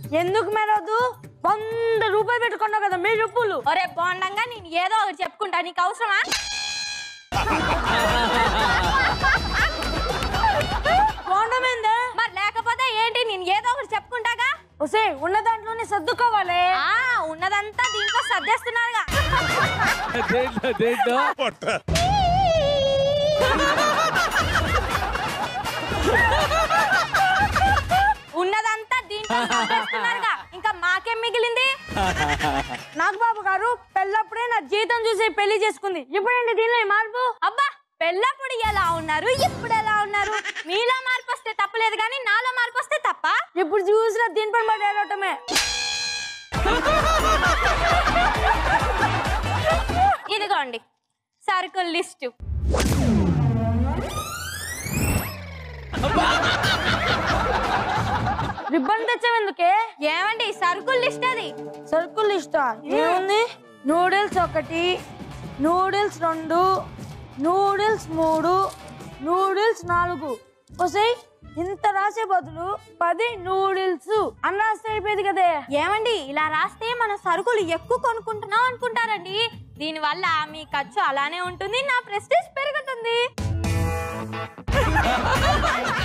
ఎందుకు మేరదు వంద రూపాయలు పెట్టుకున్నావు కదా మీ చెప్పులు ఒరే బాగుండంగా నేను ఏదో ఒకటి చెప్పుకుంటా నీకు అవసరమా బాగుండమేందే మరి లేకపోతే ఏంటి నేను ఏదో ఒకటి చెప్పుకుంటాగా ఒసే ఉన్న దాంట్లోనే సర్దుకోవాలి ఆ ఉన్నదంతా దీంట్లో సర్దేస్తున్నారుగా దేంట్లో దేంట్లో ఉన్నదంతా దీంట్లో సర్దేస్తున్నారుగా ఇంకా మాకేం మిగిలింది నాగబాబు గారు పెళ్ళప్పుడే నా జీతం చూసి పెళ్లి చేసుకుంది ఇప్పుడంటే దీనిలో ఈ మార్పు అబ్బా పెళ్ళప్పుడు ఎలా ఉన్నారు ఇప్పుడు ఎలా ఉన్నారు మీలో మార్పు వస్తే తప్పలేదు కానీ నాలో మార్పు వస్తే తప్ప ఇప్పుడు చూసినా దీనిపై పడి ఏడవటమే ఇదిగోండి సరుకుల లిస్టు రిబ్బన్ తెచ్చావెందుకే ఏమండి సరుకుల లిస్ట్ అది సరుకులు ఇష్టా ఏముంది నూడిల్స్ ఒకటి నూడిల్స్ రెండు నూడిల్స్ మూడు నూడిల్స్ నాలుగు ఒసై ఇంత రాసే బదులు పది నూడిల్స్ అన్న రాస్తే అయిపోయేది కదే ఏమండి ఇలా రాస్తే మన సరుకులు ఎక్కువ కొనుక్కుంటున్నాం అనుకుంటారండి దీనివల్ల మీ ఖర్చు అలానే ఉంటుంది నా ప్రెస్టేజ్ పెరుగుతుంది